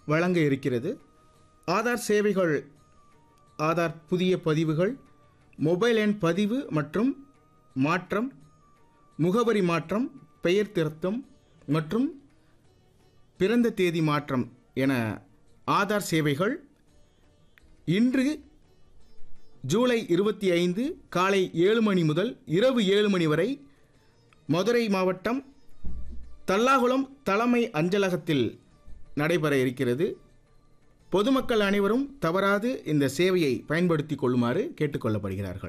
வழங்க இருக்கிறது ஆதார் சேவைகள் ஆதார் புதிய பதிவுகள் மொபைல் எண் பதிவு மற்றும் மாற்றம் முகவரி மாற்றம் பெயர் திருத்தம் மற்றும் பிறந்த தேதி மாற்றம் என ஆதார் சேவைகள் இன்று ஜூலை இருபத்தி ஐந்து காலை ஏழு மணி முதல் இரவு ஏழு மணி வரை மதுரை மாவட்டம் தல்லாகுளம் தலைமை அஞ்சலகத்தில் நடைபெற இருக்கிறது பொதுமக்கள் அனைவரும் தவறாது இந்த சேவையை பயன்படுத்திக் கொள்ளுமாறு கேட்டுக்கொள்ளப்படுகிறார்கள்